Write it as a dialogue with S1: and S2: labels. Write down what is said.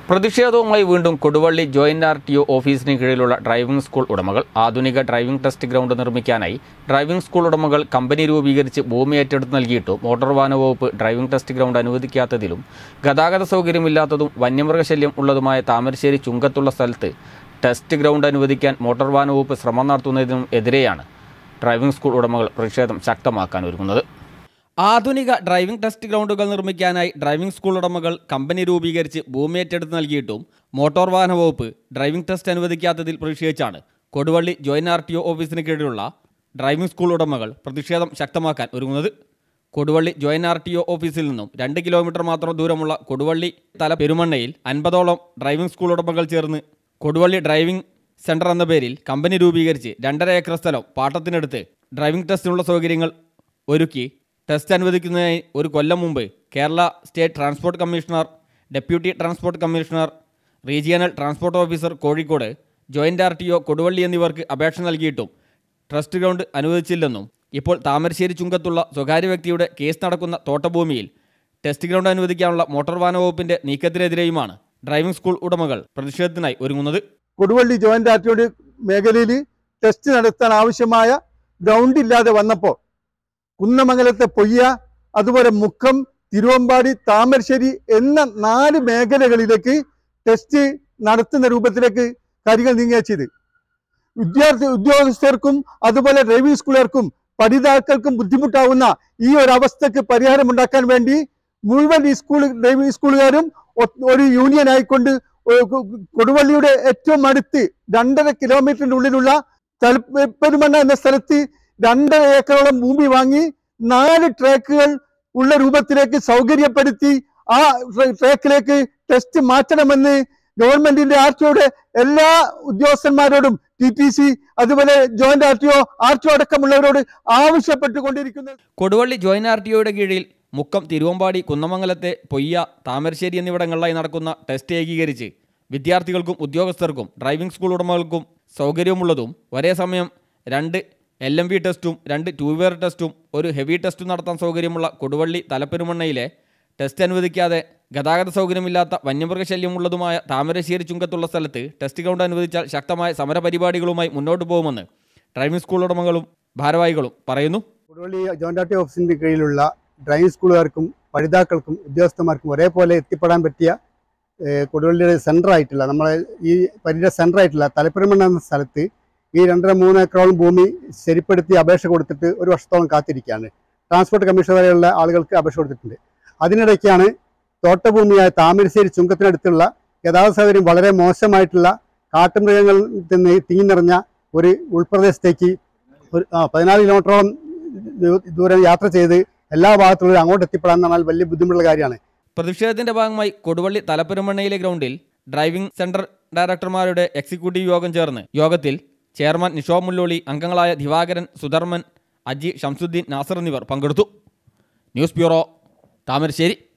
S1: പ്രതിഷേധവുമായി വീണ്ടും Koduvally joint R T O ഓഫീസിന് കീഴിലുള്ള ഡ്രൈവിംഗ് സ്കൂൾ ഉടമകൾ ആധുനിക ഡ്രൈവിംഗ് ടെസ്റ്റ് ഗ്രൗണ്ട് നിർമ്മിക്കാനായി ഡ്രൈവിംഗ് സ്കൂൾ ഉടമകൾ കമ്പനി രൂപീകരിച്ച് ഭൂമി ഏറ്റെടുത്ത് നൽകിയിട്ടും മോട്ടോർ വാഹന വകുപ്പ് ഡ്രൈവിംഗ് ടെസ്റ്റ് ഗ്രൗണ്ട് അനുവദിക്കാത്തതിലും ഗതാഗത സൗകര്യമില്ലാത്തതും വന്യമൃഗശല്യം ഉള്ളതുമായ താമരശ്ശേരി ചുങ്കത്തുള്ള സ്ഥലത്ത് ടെസ്റ്റ് ഗ്രൗണ്ട് അനുവദിക്കാൻ മോട്ടോർ വാഹന വകുപ്പ് ശ്രമം നടത്തുന്നതിനും എതിരെയാണ് ഡ്രൈവിംഗ് സ്കൂൾ ഉടമകൾ പ്രതിഷേധം ശക്തമാക്കാൻ ഒരുങ്ങുന്നത് ആധുനിക ഡ്രൈവിംഗ് ടെസ്റ്റ് ഗ്രൗണ്ടുകൾ നിർമ്മിക്കാനായി ഡ്രൈവിംഗ് സ്കൂൾ ഉടമകൾ കമ്പനി രൂപീകരിച്ച് ഭൂമി ഏറ്റെടുത്ത് നൽകിയിട്ടും മോട്ടോർ വാഹന വകുപ്പ് ഡ്രൈവിംഗ് ടെസ്റ്റ് അനുവദിക്കാത്തതിൽ പ്രതിഷേധിച്ചാണ് Koduvally joint R T O ഓഫീസിന് കീഴിലുള്ള ഡ്രൈവിംഗ് സ്കൂൾ ഉടമകൾ പ്രതിഷേധം ശക്തമാക്കാൻ ഒരുങ്ങുന്നത് Koduvally joint R T O ഓഫീസിൽ നിന്നും രണ്ട് കിലോമീറ്റർ മാത്രം ദൂരമുള്ള കൊടുവള്ളി തല പെരുമണ്ണയിൽ അൻപതോളം ഡ്രൈവിംഗ് സ്കൂൾ ഉടമകൾ ചേർന്ന് കൊടുവള്ളി ഡ്രൈവിംഗ് സെന്റർ എന്ന പേരിൽ കമ്പനി രൂപീകരിച്ച് രണ്ടര ഏക്കർ സ്ഥലം പാട്ടത്തിനെടുത്ത് ഡ്രൈവിംഗ് ടെസ്റ്റിനുള്ള സൗകര്യങ്ങൾ ഒരുക്കി ടെസ്റ്റ് അനുവദിക്കുന്നതിനായി ഒരു കൊല്ലം മുമ്പ് Kerala state transport commissioner deputy transport commissioner regional transport officer Kozhikode joint R T O Koduvally എന്നിവർക്ക് അപേക്ഷ നൽകിയിട്ടും ട്രസ്റ്റ് ഗ്രൗണ്ട് അനുവദിച്ചില്ലെന്നും ഇപ്പോൾ താമരശ്ശേരി ചുങ്കത്തുള്ള സ്വകാര്യ വ്യക്തിയുടെ കേസ് നടക്കുന്ന തോട്ടഭൂമിയിൽ ടെസ്റ്റ് ഗ്രൗണ്ട് അനുവദിക്കാനുള്ള മോട്ടോർ വാഹന വകുപ്പിന്റെ നീക്കത്തിനെതിരെയുമാണ് ഡ്രൈവിംഗ് സ്കൂൾ ഉടമകൾ പ്രതിഷേധത്തിനായി ഒരുങ്ങുന്നത്
S2: കൊടുവള്ളി ജോയിന്റ് ആർട്ടിയോട് മേഖലയിൽ ടെസ്റ്റ് നടത്താൻ ആവശ്യമായ ഗ്രൗണ്ട് ഇല്ലാതെ വന്നപ്പോൾ കുന്നമംഗലത്തെ പൊയ്യ അതുപോലെ മുക്കം തിരുവമ്പാടി താമരശ്ശേരി എന്ന നാല് മേഖലകളിലേക്ക് ടെസ്റ്റ് നടത്തുന്ന രൂപത്തിലേക്ക് കാര്യങ്ങൾ നീങ്ങുക ചെയ്ത് വിദ്യാർത്ഥി ഉദ്യോഗസ്ഥർക്കും അതുപോലെ ഡ്രൈവിംഗ് സ്കൂളുകാർക്കും പഠിതാക്കൾക്കും ബുദ്ധിമുട്ടാവുന്ന ഈ ഒരു അവസ്ഥക്ക് പരിഹാരമുണ്ടാക്കാൻ വേണ്ടി മുഴുവൻ ഈ സ്കൂൾ ഡ്രൈവിംഗ് സ്കൂളുകാരും ഒ- ഒരു യൂണിയൻ ആയിക്കൊണ്ട് ഒരു കു- കൊടുവള്ളിയുടെ ഏറ്റവും അടുത്ത് രണ്ടര കിലോമീറ്ററിന്റെ ഉള്ളിലുള്ള തല- പെരുമണ്ണ എന്ന സ്ഥലത്ത് രണ്ടര ഏക്കറോളം ഭൂമി വാങ്ങി നാല് ട്രാക്കുകൾ ഉള്ള രൂപത്തിലേക്ക് സൗകര്യപ്പെടുത്തി ആ ട്ര- ട്രാക്കിലേക്ക് ടെസ്റ്റ് മാറ്റണമെന്ന് ഗവൺമെന്റിന്റെ ആർ ടിഒയുടെ എല്ലാ ഉദ്യോഗസ്ഥന്മാരോടും ടി ടി സി അതുപോലെ joint R T O R T O അടക്കമുള്ളവരോട് ആവശ്യപ്പെട്ടുകൊണ്ടിരിക്കുന്നത്
S1: കൊടുവള്ളി ജോയിന്റ് ആർ ടി ഒയുടെ കീഴിൽ മുക്കം തിരുവമ്പാടി കുന്നമംഗലത്തെ പൊയ്യ താമരശ്ശേരി എന്നിവിടങ്ങളിലായി നടക്കുന്ന ടെസ്റ്റ് ഏകീകരിച്ച് വിദ്യാർത്ഥികൾക്കും ഉദ്യോഗസ്ഥർക്കും ഡ്രൈവിംഗ് സ്കൂൾ ഉടമകൾക്കും സൗകര്യമുള്ളതും ഒരേ സമയം രണ്ട് എൽ എം വി ടെസ്റ്റും രണ്ട് ടൂ വീലർ ടെസ്റ്റും ഒരു ഹെവി ടെസ്റ്റും നടത്താൻ സൗകര്യമുള്ള കൊടുവള്ളി തലപ്പെരുമണ്ണയിലെ ടെസ്റ്റ് അനുവദിക്കാതെ ഗതാഗത സൗകര്യമില്ലാത്ത വന്യമൃഗശല്യമുള്ളതുമായ താമരശ്ശേരി ചുങ്കത്തുള്ള സ്ഥലത്ത് ടെസ്റ്റ് ഗ്രൗണ്ട് അനുവദിച്ചാൽ ശക്തമായ സമരപരിപാടികളുമായി മുന്നോട്ട് പോകുമെന്ന് ഡ്രൈവിംഗ് സ്കൂൾ ഉടമകളും ഭാരവാഹികളും പറയുന്നു
S2: കൊടുവള്ളി ജോയിന്റ് ആർ ടി ഓഫീസിന്റെ കീഴിലുള്ള ഡ്രൈവിംഗ് സ്കൂളുകാർക്കും പഠിതാക്കൾക്കും ഉദ്യോഗസ്ഥന്മാർക്കും ഒരേപോലെ എത്തിപ്പെടാൻ പറ്റിയ ഏഹ്, കൊടുവള്ളിയുടെ സെൻറ്റർ ആയിട്ടുള്ള നമ്മളെ ഈ പരിയുടെ സെൻറ്റർ ആയിട്ടുള്ള തലപ്പെരുമണ്ണ എന്ന സ്ഥലത്ത് ഈ രണ്ടര മൂന്ന് ഏക്കറോളം ഭൂമി ശരിപ്പെടുത്തി അപേക്ഷ കൊടുത്തിട്ട് ഒരു വർഷത്തോളം കാത്തിരിക്കുകയാണ് ട്രാൻസ്പോർട്ട് കമ്മീഷൻ വരെയുള്ള ആളുകൾക്ക് അപേക്ഷ കൊടുത്തിട്ടുണ്ട് അതിനിടയ്ക്കാണ് തോട്ടഭൂമിയായ താമരശ്ശേരി ചുങ്കത്തിനടുത്തുള്ള ഗതാഗത സൗകര്യം വളരെ മോശമായിട്ടുള്ള കാട്ടുമൃഗങ്ങളിൽ നിന്ന് തിങ്ങി നിറഞ്ഞ ഒരു ഉൾപ്രദേശത്തേക്ക് ഒരു ആ, പതിനാല് കിലോമീറ്ററോളം ദൂ- ദൂരം യാത്ര ചെയ്ത് എല്ലാ ഭാഗത്തുള്ളവരും അങ്ങോട്ട് എത്തിപ്പെടാൻ എന്ന് പറഞ്ഞാൽ വലിയ ബുദ്ധിമുട്ടുള്ള കാര്യമാണ്
S1: പ്രതിഷേധത്തിന്റെ ഭാഗമായി കൊടുവള്ളി തലപ്പെരുമണ്ണയിലെ ഗ്രൗണ്ടിൽ ഡ്രൈവിംഗ് സെന്റർ ഡയറക്ടർമാരുടെ എക്സിക്യൂട്ടീവ് യോഗം ചേർന്ന് യോഗത്തിൽ ചെയർമാൻ നിഷോ മുല്ലോളി അംഗങ്ങളായ ദിവാകരൻ സുധർമ്മൻ അജി ഷംസുദ്ദീൻ നാസർ എന്നിവർ പങ്കെടുത്തു ന്യൂസ് ബ്യൂറോ താമരശ്ശേരി